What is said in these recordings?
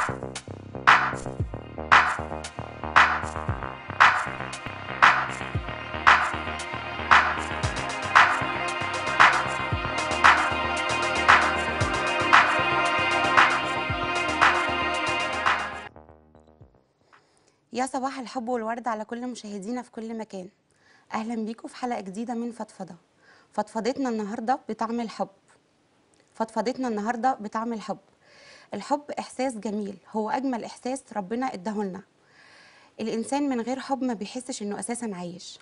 يا صباح الحب والورد على كل مشاهدينا في كل مكان اهلا بيكم في حلقه جديده من فضفضه فضفضتنا النهارده بطعم الحب فضفضتنا النهارده بطعم الحب الحب احساس جميل هو اجمل احساس ربنا اداهولنا الانسان من غير حب ما بيحسش انه اساسا عايش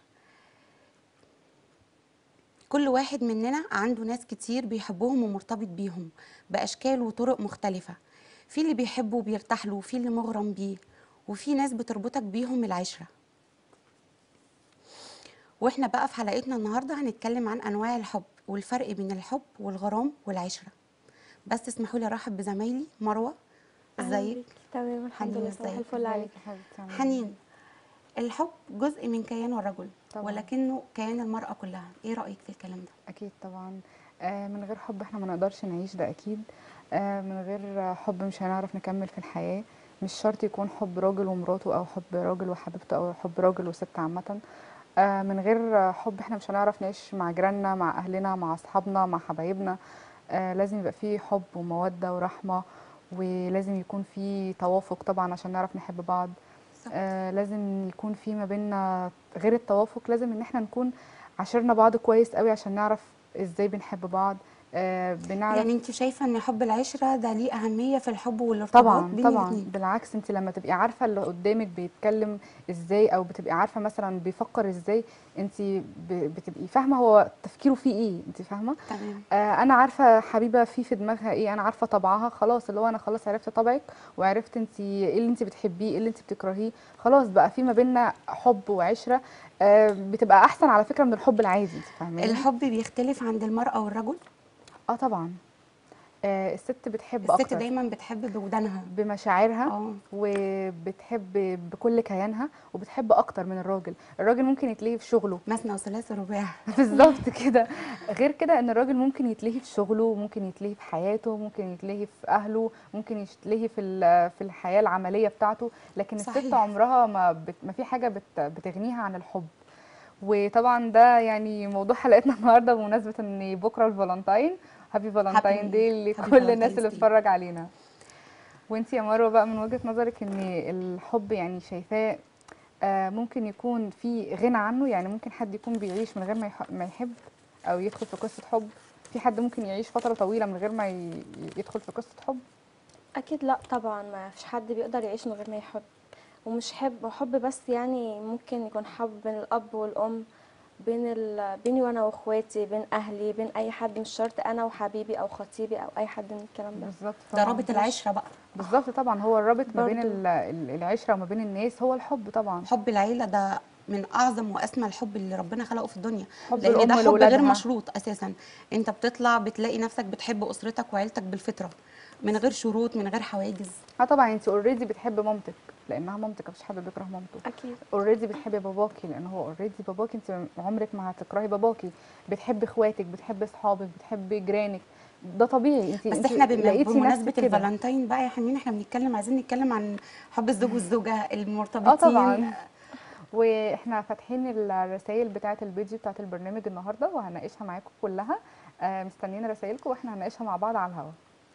كل واحد مننا عنده ناس كتير بيحبهم ومرتبط بيهم باشكال وطرق مختلفه في اللي بيحبه وبيرتاح له وفي اللي مغرم بيه وفي ناس بتربطك بيهم العشره واحنا بقى في حلقتنا النهارده هنتكلم عن انواع الحب والفرق بين الحب والغرام والعشره بس اسمحوا لي ارحب بزمايلي مروه أهلاً ازيك بيك. تمام الحمد حنين لله صباح ازيك؟ الفل عليك حنين الحب جزء من كيان الرجل طبعاً. ولكنه كيان المراه كلها ايه رايك في الكلام ده اكيد طبعا آه، من غير حب احنا ما نقدرش نعيش ده اكيد آه، من غير حب مش هنعرف نكمل في الحياة مش شرط يكون حب راجل ومراته او حب راجل وحبيبته او حب راجل وست عامة آه، من غير حب احنا مش هنعرف نعيش مع جيراننا مع اهلنا مع اصحابنا مع حبايبنا آه، لازم يبقى فيه حب ومودة ورحمة ولازم يكون فيه توافق طبعا عشان نعرف نحب بعض صح. آه لازم يكون في ما بيننا غير التوافق لازم ان احنا نكون عاشرنا بعض كويس قوي عشان نعرف ازاي بنحب بعض آه بنعرف يعني انت شايفه ان حب العشره ده ليه اهميه في الحب والارتباط طبعا بين طبعا الاتنين بالعكس انت لما تبقي عارفه اللي قدامك بيتكلم ازاي او بتبقي عارفه مثلا بيفكر ازاي انت ب- بتبقي فاهمه هو تفكيره فيه ايه انت فاهمه تمام آه انا عارفه حبيبه في في دماغها ايه انا عارفه طبعها خلاص اللي هو انا خلاص عرفت طبعك وعرفت انت ايه اللي انت بتحبيه ايه اللي انت بتكرهيه خلاص بقى في ما بيننا حب وعشره آه بتبقى احسن على فكره من الحب العادي انت فاهماني الحب بيختلف عند المراه والرجل اه طبعا آه الست بتحب الست اكتر دايما بتحب بودانها بمشاعرها اه وبتحب بكل كيانها وبتحب اكتر من الراجل الراجل ممكن يتلهي في شغله مثنى وثلاث ورباع بالظبط كده غير كده ان الراجل ممكن يتلهي في شغله ممكن يتلهي في حياته ممكن يتلهي في اهله ممكن يتلهي في ال- في الحياه العمليه بتاعته لكن الست صحيح. عمرها ما بت ما في حاجه بت بتغنيها عن الحب وطبعا ده يعني موضوع حلقتنا النهارده بمناسبه ان بكره الفالنتاين هابي فالنتاين داي Happy لكل الناس Valentine's اللي Day. بتتفرج علينا وانتي يا مروه بقى من وجهه نظرك ان الحب يعني شايفاه آه، ممكن يكون في غنى عنه يعني ممكن حد يكون بيعيش من غير ما يح- ما يحب او يدخل في قصه حب في حد ممكن يعيش فتره طويله من غير ما ي- يدخل في قصه حب اكيد لا طبعا ما فيش حد بيقدر يعيش من غير ما يحب ومش حب حب بس يعني ممكن يكون حب بين الاب والام بين ال... بيني وانا واخواتي بين اهلي بين اي حد مش شرط انا وحبيبي او خطيبي او اي حد من الكلام ده بالظبط ده طبعاً. رابط العشره بقى بالظبط طبعا هو الرابط ما بين برضو. ال- ال- العشره وما بين الناس هو الحب طبعا حب العيله ده من اعظم واسمى الحب اللي ربنا خلقه في الدنيا حب لان الأم ده حب غير لأولادها. مشروط اساسا انت بتطلع بتلاقي نفسك بتحب اسرتك وعيلتك بالفطره من غير شروط من غير حواجز اه طبعا انت اوريدي بتحب مامتك لانها مامتك مفيش حد بيكره مامته اكيد اوريدي بتحبي باباكي لان هو اوريدي باباكي انت عمرك ما هتكرهي باباكي بتحبي اخواتك بتحبي اصحابك بتحبي جيرانك ده طبيعي انت بس انت احنا بم- لقيتي بمناسبه نفسك كده. الفالنتين بقى يا حنين احنا بنتكلم عايزين نتكلم عن حب الزوج والزوجه المرتبطين اه طبعا واحنا فاتحين الرسائل بتاعه الفيديو بتاعه البرنامج النهارده وهناقشها معاكم كلها آه مستنيين رسائلكم واحنا هنناقشها مع بعض على الهوا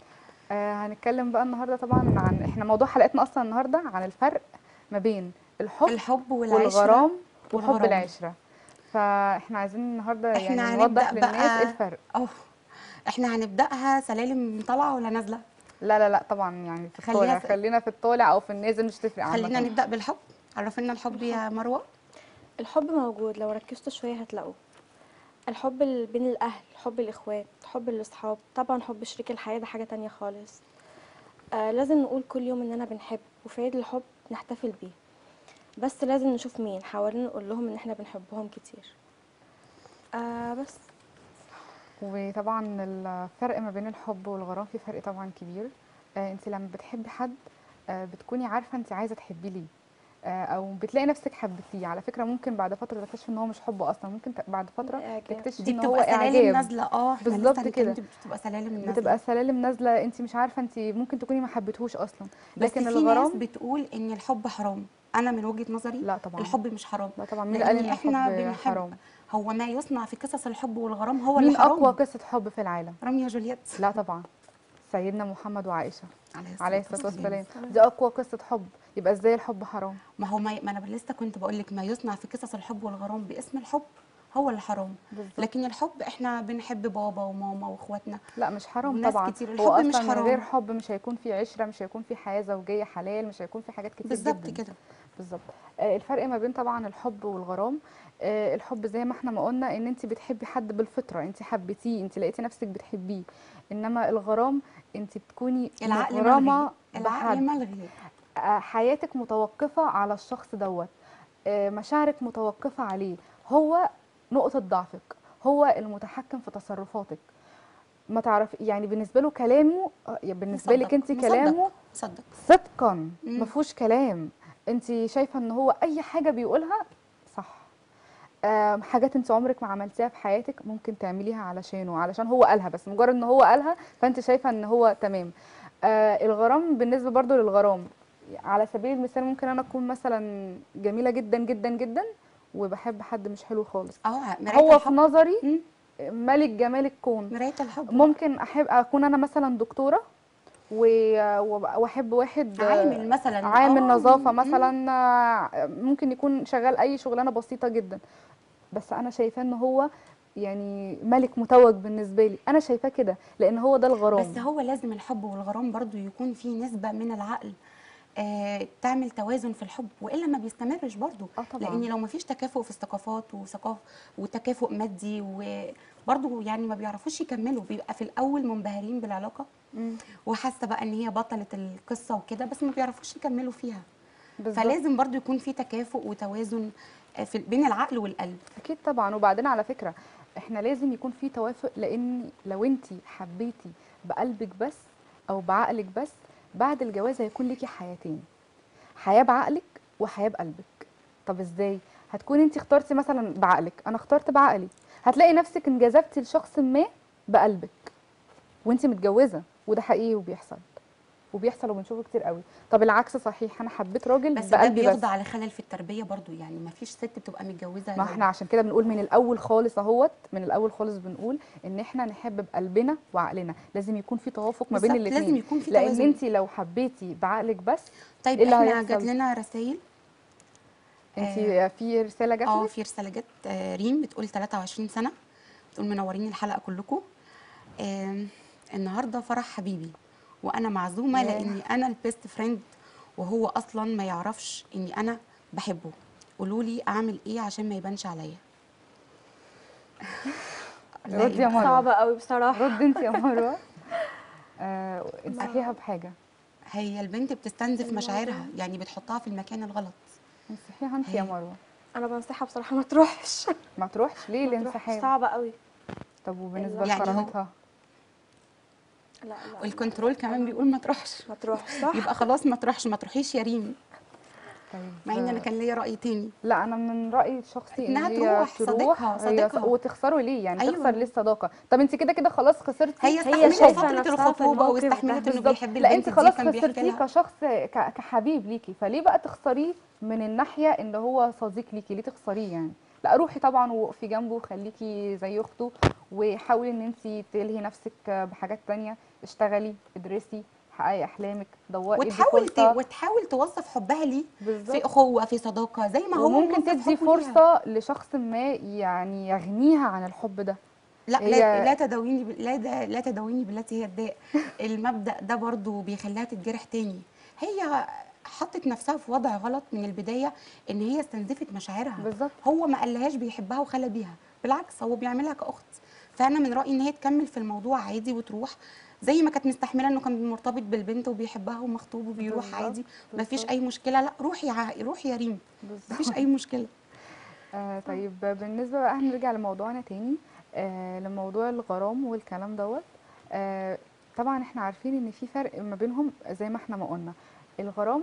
آه هنتكلم بقى النهارده طبعا عن احنا موضوع حلقتنا اصلا النهارده عن الفرق ما بين الحب الحب والعشره والغرام وحب والغرام. العشره فاحنا عايزين النهارده احنا يعني هنبدأ نوضح للناس بقى- ايه الفرق اه احنا هنبداها سلالم طالعه ولا نازله لا لا لا طبعا يعني في خليها الطالع س- خلينا في الطالع او في النازل مش تفرق عامة خلينا نبدا بالحب عرفنا الحب يا مروه الحب موجود لو ركزتوا شويه هتلاقوه الحب ال- بين الاهل حب الاخوات حب الاصحاب طبعا حب شريك الحياه ده حاجه تانية خالص آه لازم نقول كل يوم اننا بنحب وفي عيد الحب نحتفل بيه بس لازم نشوف مين حوالينا نقول لهم ان احنا بنحبهم كتير آه بس وطبعا الفرق ما بين الحب والغرام في فرق طبعا كبير آه انت لما بتحبي حد آه بتكوني عارفه انت عايزه تحبيه ليه آه، او بتلاقي نفسك حبيتيه على فكره ممكن بعد فتره تكتشفي ان هو مش حب اصلا ممكن ت- بعد فتره إعجاب. تكتشفي دي ان هو بتبقى سلالم اعجاب نازله اه احنا بالظبط لسه كده. هنتكلم، بتبقى سلالم نازله بتبقى سلالم نازله انت مش عارفه انت ممكن تكوني ما حبيتهوش اصلا بس لكن في الغرام ناس بتقول ان الحب حرام انا من وجهه نظري لا طبعا الحب مش حرام لا طبعا مين قال لان ان احنا الحب بنحب حرام هو ما يصنع في قصص الحب والغرام هو مين اللي حرام اقوى قصه حب في العالم رامية جولييت لا طبعا سيدنا محمد وعائشه عليه الصلاه والسلام والسلام. دي اقوى قصه حب يبقى ازاي الحب حرام ما هو ما, ما انا لسه كنت بقول لك ما يصنع في قصص الحب والغرام باسم الحب هو اللي حرام بالظبط لكن الحب احنا بنحب بابا وماما واخواتنا لا مش حرام وناس طبعا كتير. هو الحب مش اصلا من حرام. غير حب مش هيكون في عشره مش هيكون في حياه زوجيه حلال مش هيكون في حاجات كتير بالظبط جدا كده بالظبط آه، الفرق ما بين طبعا الحب والغرام آه، الحب زي ما احنا ما قلنا ان انت بتحبي حد بالفطره انت حبيتيه انت لقيتي نفسك بتحبيه انما الغرام انت بتكوني العقل مغرمه ملغي العقل بحد ملغي آه، حياتك متوقفه على الشخص دوت آه، مشاعرك متوقفه عليه هو نقطه ضعفك هو المتحكم في تصرفاتك ما تعرف يعني بالنسبه له كلامه آه، يعني بالنسبه لك مصدق- انت مصدق. كلامه صدق صدقا مم. ما فيهوش كلام انت شايفه ان هو اي حاجه بيقولها صح آم، حاجات انت عمرك ما عملتيها في حياتك ممكن تعمليها علشانه علشان هو قالها بس مجرد ان هو قالها فانت شايفه ان هو تمام آه الغرام بالنسبه برضو للغرام على سبيل المثال ممكن انا اكون مثلا جميله جدا جدا جدا وبحب حد مش حلو خالص اه مرايه هو في الحب نظري مم. ملك جمال الكون مرايه الحب ممكن احب اكون انا مثلا دكتوره و- وأبقى- واحب واحد عامل مثلا عامل آه، نظافة مم. مثلا آه، ممكن يكون شغال أي شغلانة بسيطة جدا بس أنا شايفاه إن هو يعني ملك متوج بالنسبة لي أنا شايفاه كده لأن هو ده الغرام بس هو لازم الحب والغرام برضو يكون فيه نسبة من العقل آه تعمل توازن في الحب والا ما بيستمرش برضو اه طبعا لان لو ما فيش تكافؤ في الثقافات وثقافه وتكافؤ مادي وبرضو يعني ما بيعرفوش يكملوا بيبقى في الاول منبهرين بالعلاقه مم. وحاسه بقى ان هي بطله القصه وكده بس ما بيعرفوش يكملوا فيها بالظبط فلازم برضو يكون في تكافؤ وتوازن آه، في بين العقل والقلب أكيد طبعا وبعدين على فكرة إحنا لازم يكون في توافق لأن لو أنت حبيتي بقلبك بس أو بعقلك بس بعد الجواز هيكون ليكي حياتين حياة بعقلك وحياة بقلبك طب ازاي هتكوني انت اخترتي مثلا بعقلك انا اخترت بعقلي هتلاقي نفسك انجذبتي لشخص ما بقلبك وانت متجوزة وده حقيقي وبيحصل وبيحصل وبنشوفه كتير قوي طب العكس صحيح انا حبيت راجل بس ده بقلبي بس بيخضع لخلل في التربيه برضو يعني ما فيش ست بتبقى متجوزه ما لو- احنا عشان كده بنقول من الاول خالص اهوت من الاول خالص بنقول ان احنا نحب بقلبنا وعقلنا لازم يكون في توافق ما بين بالظبط، لازم الاثنين يكون في لان توازن. انت لو حبيتي بعقلك بس طيب إيه اللي احنا هيحصل؟ جات لنا رسائل انت آه. في رساله جات اه لك في رساله جت آه، ريم بتقول 23 سنه بتقول منورين الحلقه كلكم آم، النهارده فرح حبيبي وانا معزومه ياه. لاني انا البيست فريند وهو اصلا ما يعرفش اني انا بحبه قولوا لي اعمل ايه عشان ما يبانش عليا لا، ردي يا يبقى- مروة. صعبة قوي بصراحة رد انت يا مروه آه انصحيها بحاجه هي البنت بتستنزف الموضوع- مشاعرها يعني بتحطها في المكان الغلط انصحيها انت يا هي- مروه أنا بنصحها بصراحة ما تروحش ما تروحش ليه ما تروحش، الانسحاب صعبة قوي طب وبالنسبه يعني هو- لكرامتها لا لا والكنترول كمان بيقول ما تروحش ما تروحش صح يبقى خلاص ما تروحش ما تروحيش يا ريم طيب مع ان انا كان ليا راي تاني لا انا من رايي الشخصي ان إنها هي تروح، صديقها- هي صديقها. وتخسروا ليه يعني أيوة. تخسر ليه الصداقه طب انت كده كده خلاص خسرتي هي هي استحملت شايفة فتره نفسها في الخطوبه الموقف ده. واستحملت انه بالظبط. بيحب لا البنت انت دي خلاص كان بيحكي خسرتيه لها كشخص ك- كحبيب ليكي فليه بقى تخسريه من الناحيه ان هو صديق ليكي ليه تخسريه يعني لا روحي طبعا وقفي جنبه وخليكي زي اخته وحاولي ان انت تلهي نفسك بحاجات تانية اشتغلي ادرسي حققي احلامك دوري ادي وتحاول ت... فرصة. وتحاول توظف حبها ليه بالظبط في اخوه في صداقه زي ما هو وممكن موظف تدي حبه ليها. فرصه لشخص ما يعني يغنيها عن الحب ده لا هي- لا لا تداويني ب... لا دا... لا تداويني بالتي هي الداء المبدا ده برضو بيخليها تتجرح تاني هي حطت نفسها في وضع غلط من البدايه ان هي استنزفت مشاعرها بالظبط هو ما قالهاش بيحبها وخلى بيها بالعكس هو بيعملها كاخت فانا من رايي ان هي تكمل في الموضوع عادي وتروح زي ما كانت مستحمله انه كان مرتبط بالبنت وبيحبها ومخطوب وبيروح بالظبط، عادي مفيش بالظبط. اي مشكله لا روحي يا روحي يا ريم بالظبط مفيش اي مشكله آه طيب بالنسبة بقى هنرجع لموضوعنا تاني آه لموضوع الغرام والكلام دوت آه طبعا احنا عارفين ان في فرق ما بينهم زي ما احنا ما قلنا الغرام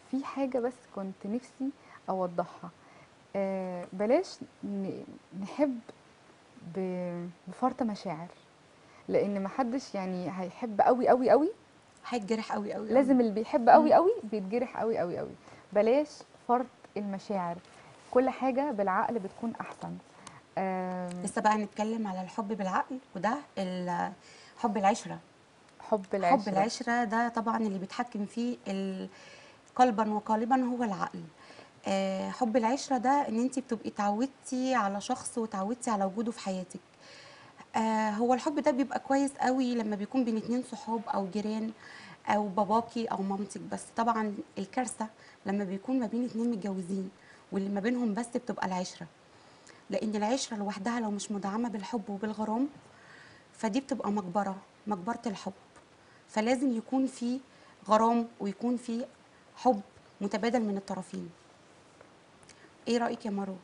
في حاجة بس كنت نفسي أوضحها آه بلاش ن- نحب ب- بفرط مشاعر لأن محدش يعني هيحب قوي قوي قوي هيتجرح قوي قوي لازم اللي بيحب قوي قوي بيتجرح قوي قوي قوي بلاش فرط المشاعر كل حاجة بالعقل بتكون أحسن آم، لسه بقى نتكلم على الحب بالعقل وده ال- حب العشره حب العشرة حب العشره ده طبعا اللي بيتحكم فيه ال- قلبا وقالبا هو العقل آه، حب العشره ده ان انت بتبقي اتعودتي على شخص وتعودتي على وجوده في حياتك آه، هو الحب ده بيبقى كويس قوي لما بيكون بين اتنين صحاب او جيران او باباكي او مامتك بس طبعا الكارثه لما بيكون ما بين اتنين متجوزين واللي ما بينهم بس بتبقى العشره لان العشره لوحدها لو مش مدعمه بالحب وبالغرام فدي بتبقى مقبره مقبره الحب فلازم يكون في غرام ويكون في حب متبادل من الطرفين ايه رايك يا مارو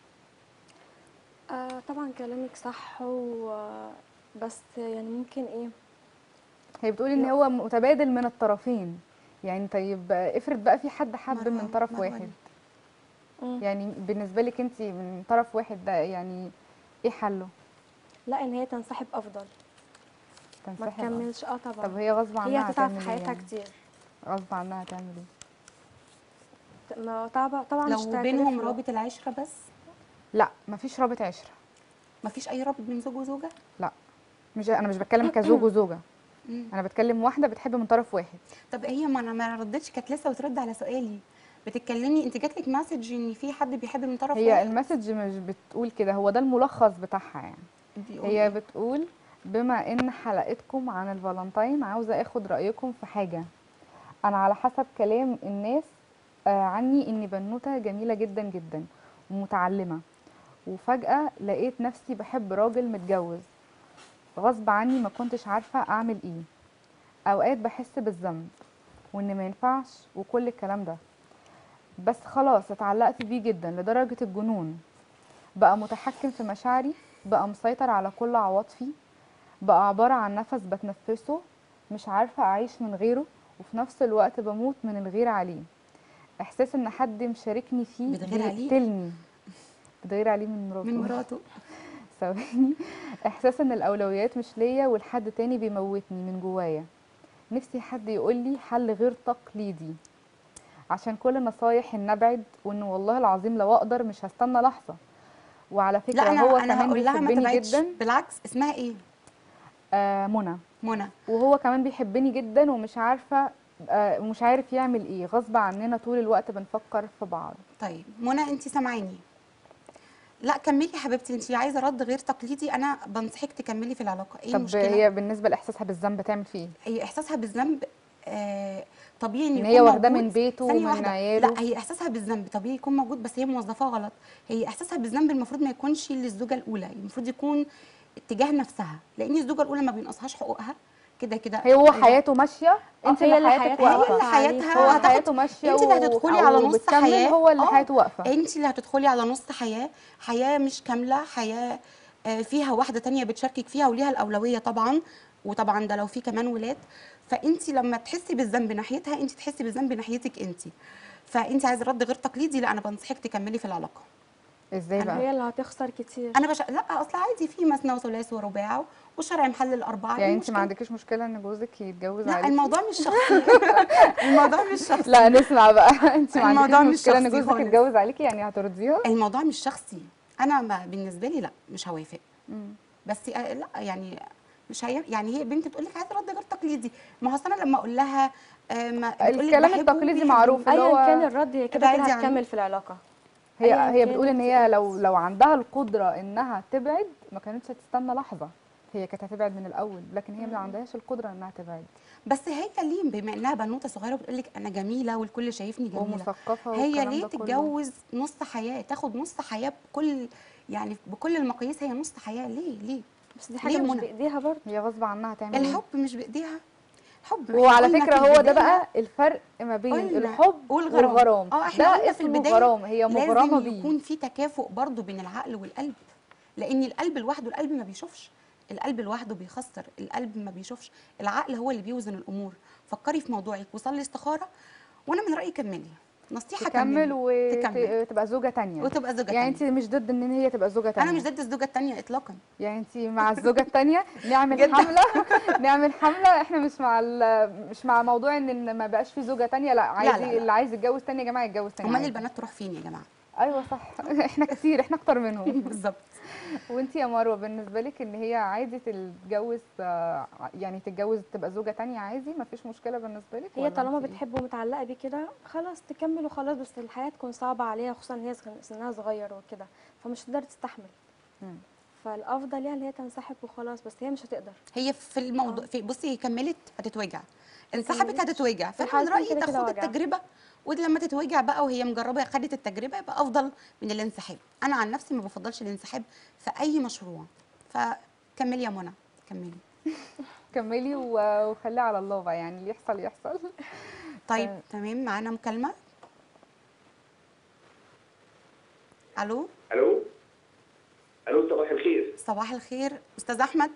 آه طبعا كلامك صح و بس يعني ممكن ايه هي بتقول ان لا. هو متبادل من الطرفين يعني طيب افرض بقى في حد حب مروة- من طرف مروة واحد مم. يعني بالنسبة لك انت من طرف واحد ده يعني ايه حله لا ان هي تنسحب افضل ما تنسحب أه. تكملش اه طبعا طب هي غصب عنها هي هتتعب هتعمل في ايه حياتها يعني؟ كتير غصب عنها هتعمل ايه ما طبعا طبعا مش لو تعترف بينهم له. رابط العشره بس لا مفيش رابط عشرة مفيش اي رابط بين زوج وزوجه لا مش انا مش بتكلم كزوج وزوجة مم. انا بتكلم واحدة بتحب من طرف واحد طب هي ما انا ما ردتش كانت لسه بترد على سؤالي بتتكلمي انت جاتلك مسج ان في حد بيحب من طرف هي واحد المسج مش بتقول كده هو ده الملخص بتاعها يعني بيقول هي إيه؟ بتقول بما ان حلقتكم عن الفالنتين عاوزة اخد رأيكم في حاجة انا على حسب كلام الناس آه، عني اني بنوتة جميلة جدا جدا ومتعلمة وفجأة لقيت نفسي بحب راجل متجوز غصب عني ما كنتش عارفة اعمل ايه اوقات بحس بالذنب وان ما ينفعش وكل الكلام ده بس خلاص اتعلقت بيه جدا لدرجة الجنون بقى متحكم في مشاعري بقى مسيطر على كل عواطفي بقى عبارة عن نفس بتنفسه مش عارفة أعيش من غيره وفي نفس الوقت بموت من الغير عليه إحساس إن حد مشاركني فيه بتغير عليه؟ بيقتلني بتغير عليه من مراته من مراته ثواني إحساس إن الأولويات مش ليا والحد تاني بيموتني من جوايا نفسي حد يقول لي حل غير تقليدي عشان كل النصايح ان ابعد وان والله العظيم لو اقدر مش هستنى لحظه وعلى فكره لا انا هو انا كمان هقول لها ما بيحبني تبعدش جدا بالعكس اسمها ايه آه منى منى وهو كمان بيحبني جدا ومش عارفه آه مش عارف يعمل ايه غصب عننا طول الوقت بنفكر في بعض طيب منى انت سامعاني لا كملي يا حبيبتي انت عايزه رد غير تقليدي انا بنصحك تكملي في العلاقه ايه طب المشكله هي بالنسبه لاحساسها بالذنب تعمل فيه ايه هي احساسها بالذنب آه طبيعي ان ان يكون هي واخداه موجود. من بيته ثانية ومن واحدة. عياله لا هي احساسها بالذنب طبيعي يكون موجود بس هي موظفاه غلط هي احساسها بالذنب المفروض ما يكونش للزوجه الاولى المفروض يكون اتجاه نفسها لان الزوجه الاولى ما بينقصهاش حقوقها كده كده هي هو حياته ماشيه انت هي اللي اللي حياتك حياتها هي اللي واقفه حياتها هو هتاخد- حياته ماشيه انت اللي و- هتدخلي أو على نص بتكمل حياه هو اللي آه، حياته واقفه انت اللي هتدخلي على نص حياه حياه مش كامله حياه آه، فيها واحده تانية بتشاركك فيها وليها الاولويه طبعا وطبعا ده لو في كمان ولاد فانت لما تحسي بالذنب ناحيتها انت تحسي بالذنب ناحيتك انت فانت عايزه رد غير تقليدي لا انا بنصحك تكملي في العلاقه ازاي بقى هي اللي هتخسر كتير انا بش... لا اصل عادي في مثنى وثلاث ورباع والشرع محل الاربعه إيه يعني انت المشكلة؟ ما عندكيش مشكله ان جوزك يتجوز لا عليكي الموضوع مش شخصي الموضوع مش شخصي لا نسمع بقى انت ما الموضوع عندكيش مش مشكله ان شخصي جوزك خالص. يتجوز عليكي يعني هترضيها الموضوع مش شخصي انا ما بالنسبه لي لا مش هوافق مم. بس آه، لا يعني مش هي يعني هي بنت تقول لك عايزه رد غير تقليدي ما هو أصل انا لما اقول لها آه، ما بتقول لك الكلام بحبه التقليدي وبيحبني. معروف. اللي ايا هو كان الرد هي كده ابعدي كده عنه. هتكمل في العلاقه هي أياً هي كان بتقول ان انت هي إيه. لو لو عندها القدره انها تبعد ما كانتش هتستنى لحظه هي كانت هتبعد من الاول لكن هي ما عندهاش القدره انها تبعد بس هي ليه بما انها بنوته صغيره بتقول لك انا جميله والكل شايفني جميله ومثقفه هي والكلام ليه ده كله. تتجوز نص حياه تاخد نص حياه بكل يعني بكل المقاييس هي نص حياه ليه ليه بس دي حاجه ليه مش منى؟ بايديها برضه هي غصب عنها تعمل ايه الحب مش بايديها الحب إحنا وعلى قلنا فكره في هو ده البداية بقى الفرق ما بين قلنا الحب والغرام. والغرام اه احنا ده قلنا في اسمه البدايه غرام هي مغرمه لازم بيه يكون في تكافؤ برضو بين العقل والقلب لان القلب لوحده القلب ما بيشوفش القلب لوحده بيخسر القلب ما بيشوفش العقل هو اللي بيوزن الامور فكري في موضوعك وصلي استخاره وانا من رايي كملي نصيحه تكمل كملي. تكمل وتبقى زوجة تانية وتبقى زوجه يعني تانية. انت مش ضد ان هي تبقى زوجة تانية انا مش ضد الزوجه التانية اطلاقا يعني انت مع الزوجة التانية نعمل جدا. حملة نعمل حملة احنا مش مع ال- مش مع موضوع ان إن ما بقاش في زوجة تانية لا عادي لا، لا. اللي عايز يتجوز تاني يا جماعة يتجوز تاني امال عادي. البنات تروح فين يا جماعه ايوه صح احنا كتير احنا اكتر منهم بالظبط وانت يا مروه بالنسبه لك ان هي عادي تتجوز آه، يعني تتجوز تبقى زوجه تانية عادي مفيش مشكله بالنسبه لك هي ولا طالما انت إيه؟ بتحب ومتعلقه بيه كده خلاص تكمل وخلاص بس الحياه تكون صعبه عليها خصوصا ان هي سن- سنها صغير وكده فمش هتقدر تستحمل مم. فالافضل يعني ان هي تنسحب وخلاص بس هي مش هتقدر هي في الموضوع في بصي هي كملت هتتوجع انسحبت كملتش. هتتوجع فانا من الحالتين رايي كده كده تاخد وجع. التجربه ولما تتوجع بقى وهي مجربه خدت التجربه يبقى افضل من الانسحاب انا عن نفسي ما بفضلش الانسحاب في اي مشروع فكملي يا منى كملي كملي و- وخلي على الله بقى يعني اللي يحصل يحصل طيب آه. تمام معانا مكالمه الو الو الو صباح الخير صباح الخير استاذ احمد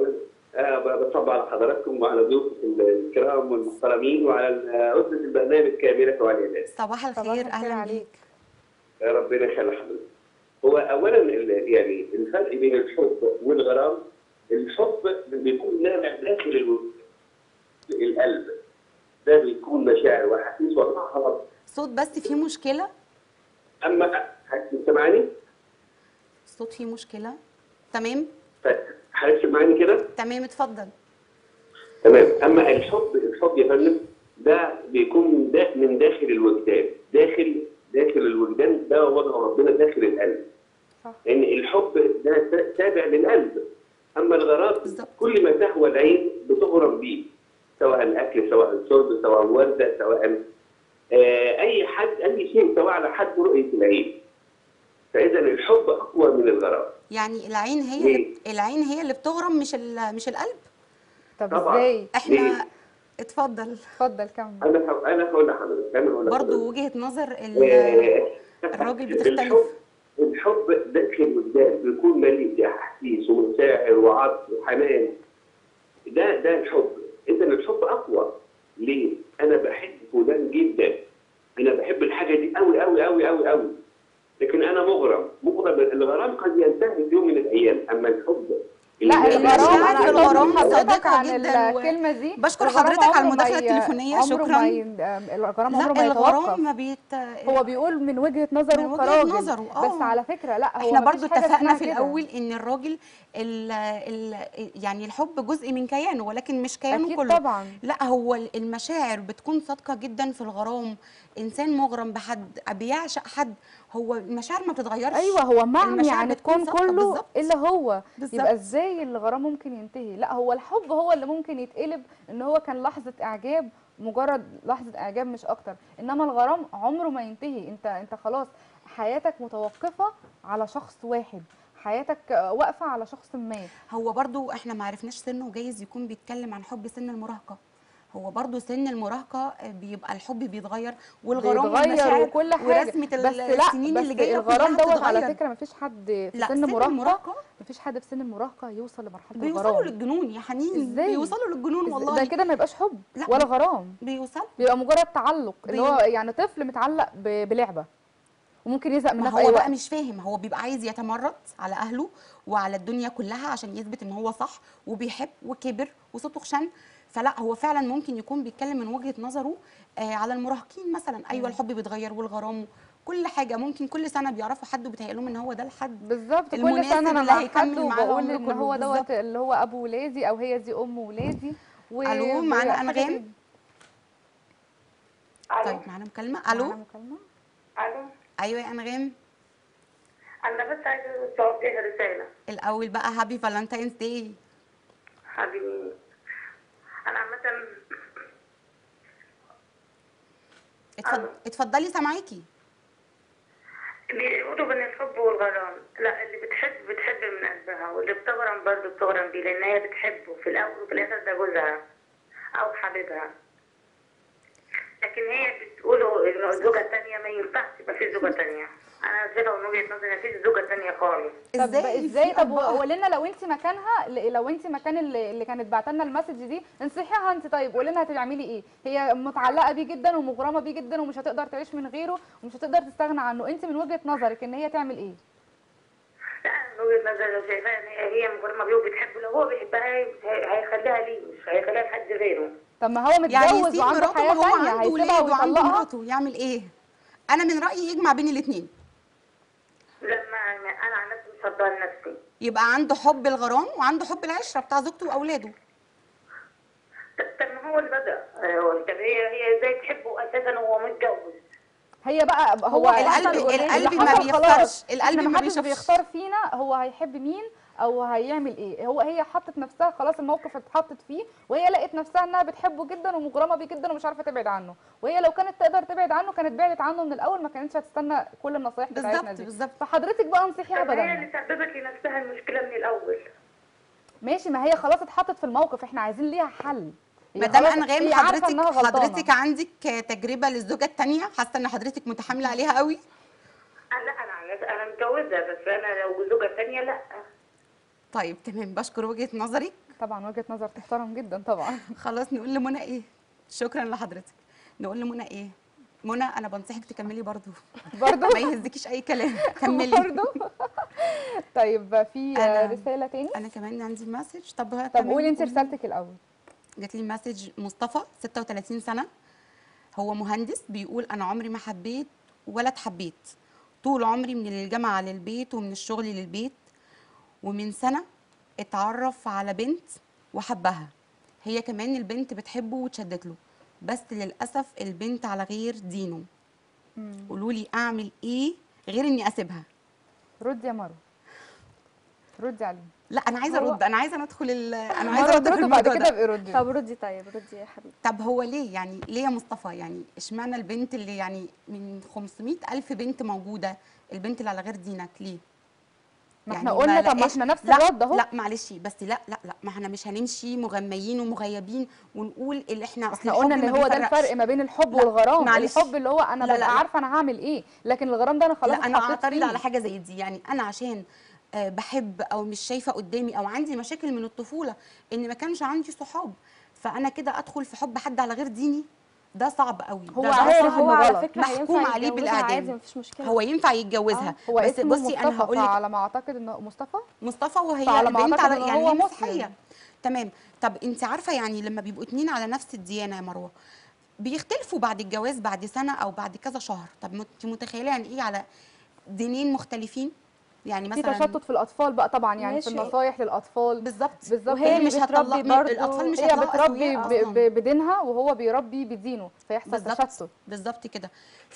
أنا ب- بصب على حضراتكم وعلى ضيوفكم الكرام والمحترمين وعلى ال- أسرة البرنامج كاملة وعلى صباح صباح الخير الخير اهلا عليك. بيك ربنا يخلي حضرتك. هو أولا ال- يعني الفرق بين الحب والغرام الحب بيكون نابع داخل الو- القلب ده بيكون مشاعر واحاسيس وطاقات صوت بس فيه مشكله أما سامعني؟ الصوت فيه مشكله تمام حضرتك سامعني كده؟ تمام اتفضل تمام اما الحب الحب يا فندم ده بيكون من دا من داخل الوجدان داخل داخل الوجدان ده وضع ربنا داخل القلب صح. لان الحب ده تا- تابع للقلب اما الغرام بالظبط. كل ما تهوى العين بتغرم بيه سواء اكل سواء شرب سواء ورده سواء آه اي حد اي شيء سواء على حد رؤيه العين فاذا الحب اقوى من الغرام يعني العين هي ليه؟ اللي العين هي اللي بتغرم مش ال- مش القلب طب طبعاً. ازاي احنا ليه؟ اتفضل اتفضل كمل انا ه- انا هقول لحضرتك انا هقول لحضرتك. برضو وجهة نظر ال- آه، الراجل بتختلف. الحب الحب داخل الوجدان بيكون مليء باحاسيس ومشاعر وعطف وحنان ده ده الحب اذا الحب اقوى ليه؟ انا بحب فلان جدا انا بحب الحاجه دي قوي قوي قوي قوي قوي لكن انا مغرم مغرم الغرام قد ينتهي في يوم من الايام اما الحب لا اللي المشاعر الغرام في انا أستاذن الغرام حضرتك صادقة عن جداً و- الكلمه دي بشكر الغرام حضرتك على عمره ما المداخلة ي- التليفونية، عمره شكراً. ما ي... الغرام عمره لا ما الغرام يتوقف ما بيت هو بيقول من وجهة نظره من وجهة كراجل نظره، آه. بس على فكرة لا هو احنا مفيش برضو حاجة اتفقنا اسمها في كده. الاول ان الراجل ال ال يعني الحب جزء من كيانه ولكن مش كيانه أكيد كله طبعاً. لا هو المشاعر بتكون صادقه جدا في الغرام انسان مغرم بحد بيعشق حد هو المشاعر ما بتتغيرش ايوه هو معمي المشاعر عن بتكون الكون صادقة كله بالظبط. الا هو بالظبط. يبقى ازاي الغرام ممكن ينتهي لا هو الحب هو اللي ممكن يتقلب ان هو كان لحظة اعجاب مجرد لحظة اعجاب مش اكتر انما الغرام عمره ما ينتهي انت انت خلاص حياتك متوقفة على شخص واحد حياتك آه، واقفة على شخص ما هو برضو احنا ما عرفناش سنه جايز يكون بيتكلم عن حب سن المراهقه هو برضو سن المراهقه بيبقى الحب بيتغير والغرام بيتغير والمشاعر وكل حاجة ورسمه بس لا السنين بس اللي جايه الغرام كلها دوت على بتتغير. فكرة مفيش حد في لا سن سن المراهقة المراهقه مفيش حد في سن المراهقة يوصل لمرحلة بيوصلوا الغرام للجنون يا حنين إزاي؟ بيوصلوا للجنون إز- والله ده كده ما يبقاش حب لا. ولا غرام بيوصل بيبقى مجرد تعلق اللي هو بي- يعني طفل متعلق ب- بلعبه وممكن يزهق ما منها في اي هو بقى وقت مش فاهم هو بيبقى عايز يتمرد على اهله وعلى الدنيا كلها عشان يثبت ان هو صح وبيحب وكبر وصوته خشن فلا هو فعلا ممكن يكون بيتكلم من وجهة نظره آه على المراهقين مثلا ايوه الحب بيتغير والغرام كل حاجه ممكن كل سنه بيعرفوا حد وبيتهيأ لهم ان هو ده الحد بالظبط كل المناسب سنه انا اللي مع هيكمل حد معاه وبقول العمر ان كله. هو دوت بالظبط. اللي هو ابو ولادي او هي دي ام ولادي و... ألو، معانا وحاجة أنغام؟ تاني. طيب معانا مكالمه الو معانا مكالمة؟ الو ايوه يا انغام انا بس عايزه توجه رساله الاول بقى هابي فالنتاينز داي حبيبي انا عامه اتفضل اتفضلي سامعاكي بيقولوا بين الحب والغرام لا اللي بتحب بتحب من قلبها واللي بتغرم برضه بتغرم بيه لان هي بتحبه في الاول وفي الاخر ده جوزها او حبيبها لكن هي بتقولوا ان الزوجه الثانيه ما ينفعش يبقى في زوجه ثانيه انا شايفه من وجهه نظري مفيش زوجه ثانيه خالص طب ازاي ازاي طب في أطباق- قولي لنا لو انت مكانها ل- لو انت مكان اللي, اللي كانت بعت لنا المسج دي انصحيها انت طيب قولي لنا هتعملي ايه هي متعلقه بيه جدا ومغرمه بيه جدا ومش هتقدر تعيش من غيره ومش هتقدر تستغنى عنه انت من وجهه نظرك ان هي تعمل ايه لا انا من وجهه نظري لو شايفاها ان هي هي مغرمه بيه وبتحبه لو هو بيحبها هي- هيخليها ليه مش هيخليها لحد غيره طب ما هو يعني متجوز يسيب وعنده مراته حياه وهو تانية عنده هيسيبها ولاد وعنده ويطلقها مراته يعمل ايه انا من رايي يجمع بين الاثنين لما انا عن نفسي مش هرضاها لنفسي يبقى عنده حب الغرام وعنده حب العشره بتاع زوجته واولاده طب طب ما هو اللي بدا آه، طب هي هي ازاي تحبه اساسا وهو متجوز هي بقى هو هو القلب حصل اللي القلب حصل ما خلاص. بيختارش احنا القلب ما محدش بيشوفش بيختار فينا هو هيحب مين او هيعمل ايه هو هي حطت نفسها خلاص الموقف اتحطت فيه وهي لقت نفسها انها بتحبه جدا ومغرمه بيه جدا ومش عارفه تبعد عنه وهي لو كانت تقدر تبعد عنه كانت بعدت عنه من الاول ما كانتش هتستنى كل النصايح بتاعتنا بالظبط دي بالظبط فحضرتك بقى انصحيها طب هي بدل اللي سببت لنفسها المشكله من الاول ماشي ما هي خلاص اتحطت في الموقف احنا عايزين ليها حل هي مدام خلاص- انغام هي عارفة حضرتك إنها غلطانة. حضرتك عندك تجربه للزوجه الثانيه حاسه ان حضرتك متحامله عليها قوي أنا لا انا عن نفسي- انا متجوزه بس انا لو زوجه ثانيه لا طيب تمام بشكر وجهه نظرك طبعا وجهه نظر تحترم جدا طبعا خلاص نقول لمنى ايه شكرا لحضرتك نقول لمنى ايه منى انا بنصحك تكملي برضو برضو ما يهزكيش اي كلام كملي برضو طيب في أنا- رساله تاني انا كمان عندي مسج طب طب تمام، قولي انت قولي. رسالتك الاول جات لي مسج مصطفى 36 سنه هو مهندس بيقول انا عمري ما حبيت ولا اتحبيت طول عمري من الجامعه للبيت ومن الشغل للبيت ومن سنه اتعرف على بنت وحبها هي كمان البنت بتحبه واتشدت له بس للاسف البنت على غير دينه قولوا لي اعمل ايه غير اني اسيبها ردي يا مروه ردي عليه لا انا عايزه هو- ارد انا عايزه ندخل ال- انا عايزه مروه ارد في ترد بعد الموضوع كده ده ابقي ردي طب ردي طيب ردي يا حبيبي طب هو ليه يعني ليه يا مصطفى يعني اشمعنى البنت اللي يعني من 500 ألف بنت موجودة البنت اللي على غير دينك ليه؟ ما يعني احنا قلنا طب ما لقاش- احنا نفس لا الرد اهو لا معلش بس لا لا لا ما احنا مش هنمشي مغميين ومغيبين ونقول اللي احنا أصل احنا قلنا ان الحب ما هو ده بيفرقش. الفرق ما بين الحب لا، والغرام معلش. الحب اللي هو انا لا، لا، ببقى لا. عارفه انا هعمل ايه لكن الغرام ده انا خلاص لا انا اتحطيت اعترض فيه. على حاجه زي دي يعني انا عشان آه، بحب او مش شايفه قدامي او عندي مشاكل من الطفوله ان ما كانش عندي صحاب فانا كده ادخل في حب حد على غير ديني ده صعب قوي هو ده, ده عارف صعب. إنه هو على غلط. فكره محكوم هينفع عليه يتجوزها عادي بالاعدام مفيش مشكله هو ينفع يتجوزها هو بس اسمه بصي مصطفى انا هقول لك فعلى ما اعتقد انه مصطفى مصطفى وهي فعلى ما البنت أعتقد على إن يعني هو هي مسلم. مسيحيه تمام طب انت عارفه يعني لما بيبقوا اتنين على نفس الديانه يا مروه بيختلفوا بعد الجواز بعد سنه او بعد كذا شهر طب ما انت متخيله يعني ايه على دينين مختلفين يعني في مثلا تشتت في الاطفال بقى طبعا يعني في ماشي. النصايح للاطفال بالظبط بالظبط وهي هي مش بتربي هتطلق برضو- الاطفال مش هي هيطلقوا بتربي أسوياء ب- أصلاً. ب- بدينها وهو بيربي بدينه فيحصل بالظبط تشتت بالظبط كده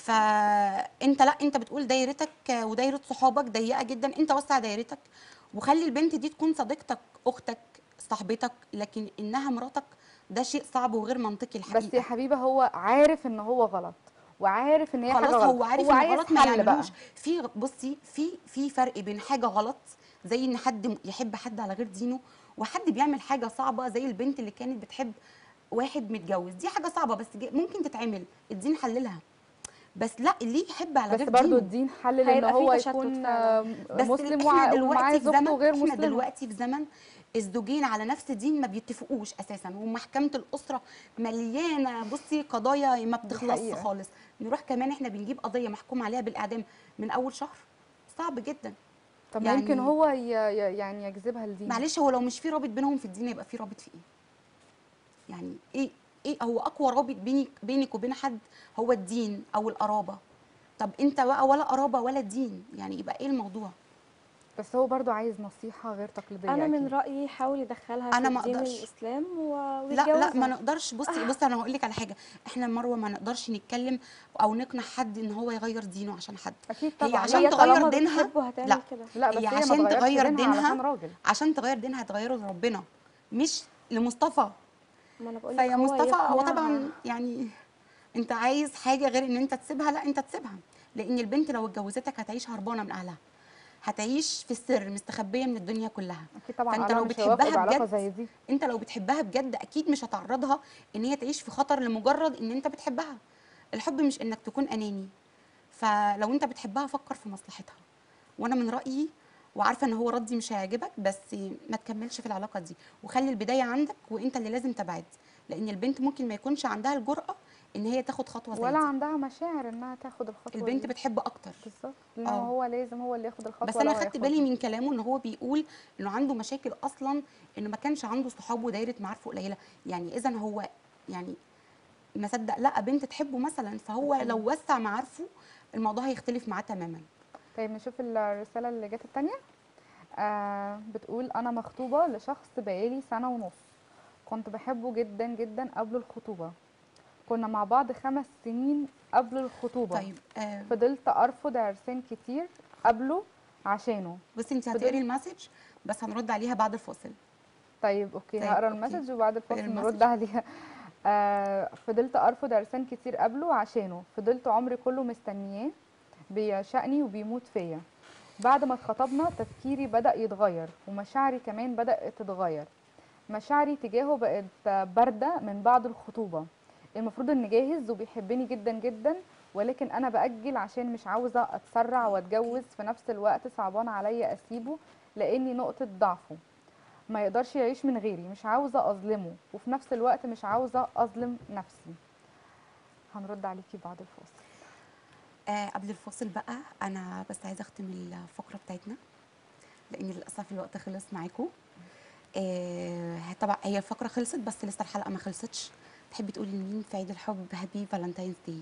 فانت لا انت بتقول دايرتك ودايره صحابك ضيقه جدا انت وسع دايرتك وخلي البنت دي تكون صديقتك اختك صاحبتك لكن انها مراتك ده شيء صعب وغير منطقي بس الحقيقه يا حبيبه هو عارف ان هو غلط وعارف ان هي حاجه خلاص غلط هو عارف ان عايز غلط ما حل بقى. يعملوش في بصي في في فرق بين حاجه غلط زي ان حد يحب حد على غير دينه وحد بيعمل حاجه صعبه زي البنت اللي كانت بتحب واحد متجوز دي حاجه صعبه بس جي- ممكن تتعمل الدين حللها بس لا اللي يحب على بس غير برضو دينه الدين حلل ان هيبقى هو فيه تشتت يكون فعلاً. آه، بس مسلم احنا وع- ومعاه دلوقتي في زوجته زمن غير احنا مسلمه دلوقتي في زمن الزوجين على نفس دين ما بيتفقوش اساسا ومحكمه الاسره مليانه بصي قضايا ما بتخلصش حقيقة. خالص نروح كمان احنا بنجيب قضيه محكوم عليها بالاعدام من اول شهر صعب جدا طب ما يعني- يمكن هو ي- ي- يعني يجذبها لدين معلش هو لو مش في رابط بينهم في الدين يبقى في رابط في ايه يعني ايه ايه هو اقوى رابط بينك بينك وبين حد هو الدين او القرابه طب انت بقى ولا قرابه ولا دين يعني يبقى ايه الموضوع بس هو برضو عايز نصيحه غير تقليديه انا من أكيد. رايي حاول يدخلها أنا في ما الدين أقدرش. الاسلام و- لا ويتجوزها لا ما نقدرش بصي بصي انا هقول لك على حاجه احنا مروه ما نقدرش نتكلم او نقنع حد ان هو يغير دينه عشان حد اكيد هي طبعا عشان هي تغير طالما دينها بتحبه هتعمل لا كده لا بس هي هي, ما عشان تغيرش تغير دينها دينها علشان راجل عشان تغير دينها تغيره لربنا مش لمصطفى ما انا بقول فيا مصطفى هو طبعا يعني انت عايز حاجه غير ان انت تسيبها لا انت تسيبها لان البنت لو اتجوزتك هتعيش هربانه من اهلها هتعيش في السر مستخبيه من الدنيا كلها اكيد طبعا فانت أنا لو مش هوافق بتحبها بعلاقه بجد زي دي انت لو بتحبها بجد اكيد مش هتعرضها ان هي تعيش في خطر لمجرد ان انت بتحبها الحب مش انك تكون اناني فلو انت بتحبها فكر في مصلحتها وانا من رايي وعارفه ان هو ردي مش هيعجبك بس ما تكملش في العلاقه دي وخلي البدايه عندك وانت اللي لازم تبعد لان البنت ممكن ما يكونش عندها الجرأه ان هي تاخد خطوه زي ولا دي عندها مشاعر انها تاخد الخطوه البنت دي. بتحب اكتر بالظبط لان آه. هو لازم هو اللي ياخد الخطوه بس انا لو خدت هياخدها. بالي من كلامه ان هو بيقول انه عنده مشاكل اصلا انه ما كانش عنده صحاب ودايره معارفه قليله يعني اذا هو يعني ما صدق لقى بنت تحبه مثلا فهو لو وسع معارفه الموضوع هيختلف معاه تماما طيب نشوف الرسالة اللي جت التانية آه بتقول أنا مخطوبة لشخص بقالي سنة ونص كنت بحبه جدا جدا قبل الخطوبة كنا مع بعض خمس سنين قبل الخطوبة طيب آه فضلت أرفض عرسان كتير قبله عشانه بصي انت فضل- هتقري المسج بس هنرد عليها بعد الفاصل طيب اوكي طيب، هقرا أوكي. المسج وبعد الفاصل المسج. نرد عليها آه فضلت ارفض عرسان كتير قبله عشانه فضلت عمري كله مستنياه بيعشقني وبيموت فيا بعد ما اتخطبنا تفكيري بدأ يتغير ومشاعري كمان بدأت تتغير مشاعري تجاهه بقت باردة من بعد الخطوبة المفروض اني جاهز وبيحبني جدا جدا ولكن انا بأجل عشان مش عاوزة اتسرع واتجوز في نفس الوقت صعبان عليا اسيبه لاني نقطة ضعفه ما يقدرش يعيش من غيري مش عاوزة أظلمه وفي نفس الوقت مش عاوزة أظلم نفسي هنرد عليكي بعد الفاصل آه قبل الفاصل بقى انا بس عايزه اختم الفقره بتاعتنا لان للاسف الوقت خلص معاكم آه طبعا هي الفقره خلصت بس لسه الحلقه ما خلصتش تحبي تقولي لمين في عيد الحب هابي فالنتاينز داي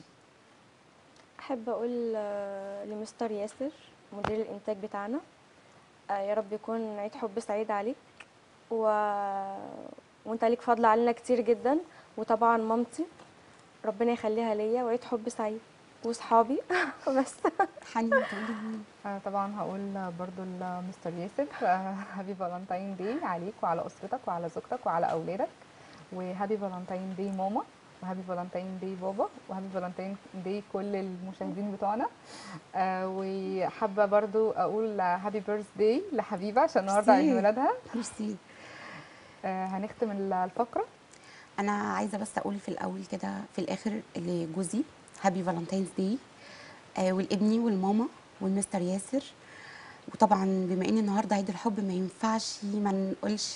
احب اقول آه، لمستر ياسر مدير الانتاج بتاعنا آه، يا رب يكون عيد حب سعيد عليك و... وانت عليك فضل علينا كتير جدا وطبعا مامتي ربنا يخليها ليا وعيد حب سعيد وصحابي بس حنين تقولي لمين آه طبعا هقول برضو لمستر ياسر آه هابي فالنتاين داي عليك وعلى أسرتك وعلى زوجتك وعلى أولادك وهابي فالنتاين داي ماما وهابي فالنتاين داي بابا وهابي فالنتاين داي كل المشاهدين بتوعنا آه وحابة برضو أقول هابي بيرث داي لحبيبة عشان النهاردة عيد ميرسي. ميلادها ميرسي آه هنختم الفقرة انا عايزه بس اقول في الاول كده في الاخر لجوزي هابي فالنتاينز داي آه والابني والماما والمستر ياسر وطبعا بما ان النهارده عيد الحب ما ينفعش ما نقولش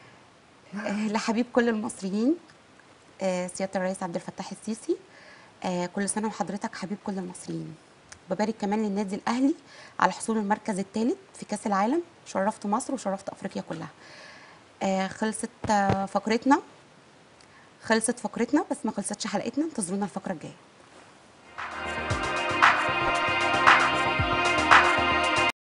آه لحبيب كل المصريين آه سياده الرئيس عبد الفتاح السيسي آه كل سنه وحضرتك حبيب كل المصريين ببارك كمان للنادي الاهلي على حصول المركز الثالث في كاس العالم شرفت مصر وشرفت افريقيا كلها آه خلصت آه فقرتنا خلصت فقرتنا بس ما خلصتش حلقتنا انتظرونا الفقره الجايه